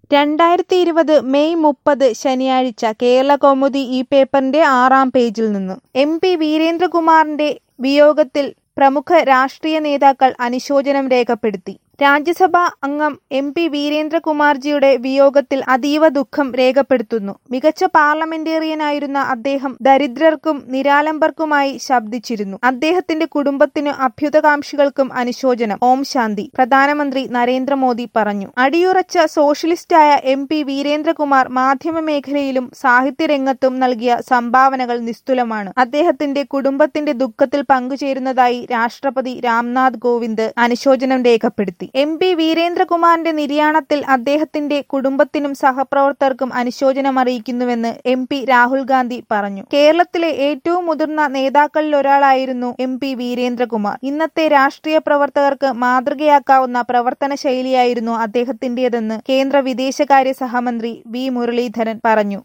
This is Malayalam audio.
രണ്ടായിരത്തി ഇരുപത് മെയ് മുപ്പത് ശനിയാഴ്ച കേരളകൗമുദി ഈ പേപ്പറിന്റെ ആറാം പേജിൽ നിന്ന് എം പി വീരേന്ദ്രകുമാറിന്റെ വിയോഗത്തിൽ പ്രമുഖ രാഷ്ട്രീയ നേതാക്കൾ അനുശോചനം രേഖപ്പെടുത്തി രാജ്യസഭാ അംഗം എം പി വീരേന്ദ്രകുമാർജിയുടെ വിയോഗത്തിൽ അതീവ ദുഃഖം രേഖപ്പെടുത്തുന്നു മികച്ച പാർലമെന്റേറിയനായിരുന്ന അദ്ദേഹം ദരിദ്രർക്കും നിരാലംബർക്കുമായി ശബ്ദിച്ചിരുന്നു അദ്ദേഹത്തിന്റെ കുടുംബത്തിനു അഭ്യുതകാംക്ഷികൾക്കും അനുശോചനം ഓം ശാന്തി പ്രധാനമന്ത്രി നരേന്ദ്രമോദി പറഞ്ഞു അടിയുറച്ച സോഷ്യലിസ്റ്റായ എം പി വീരേന്ദ്രകുമാർ മാധ്യമ മേഖലയിലും സാഹിത്യരംഗത്തും നൽകിയ സംഭാവനകൾ നിസ്തുലമാണ് അദ്ദേഹത്തിന്റെ കുടുംബത്തിന്റെ ദുഃഖത്തിൽ പങ്കുചേരുന്നതായി രാഷ്ട്രപതി രാംനാഥ് കോവിന്ദ് അനുശോചനം രേഖപ്പെടുത്തി എം പി വീരേന്ദ്രകുമാറിന്റെ നിര്യാണത്തിൽ അദ്ദേഹത്തിന്റെ കുടുംബത്തിനും സഹപ്രവർത്തകർക്കും അനുശോചനം അറിയിക്കുന്നുവെന്ന് എം പി രാഹുൽ ഗാന്ധി പറഞ്ഞു കേരളത്തിലെ ഏറ്റവും മുതിർന്ന നേതാക്കളിലൊരാളായിരുന്നു എം പി വീരേന്ദ്രകുമാർ ഇന്നത്തെ രാഷ്ട്രീയ പ്രവർത്തകർക്ക് മാതൃകയാക്കാവുന്ന പ്രവർത്തന ശൈലിയായിരുന്നു അദ്ദേഹത്തിന്റേതെന്ന് കേന്ദ്ര വിദേശകാര്യ സഹമന്ത്രി വി മുരളീധരൻ പറഞ്ഞു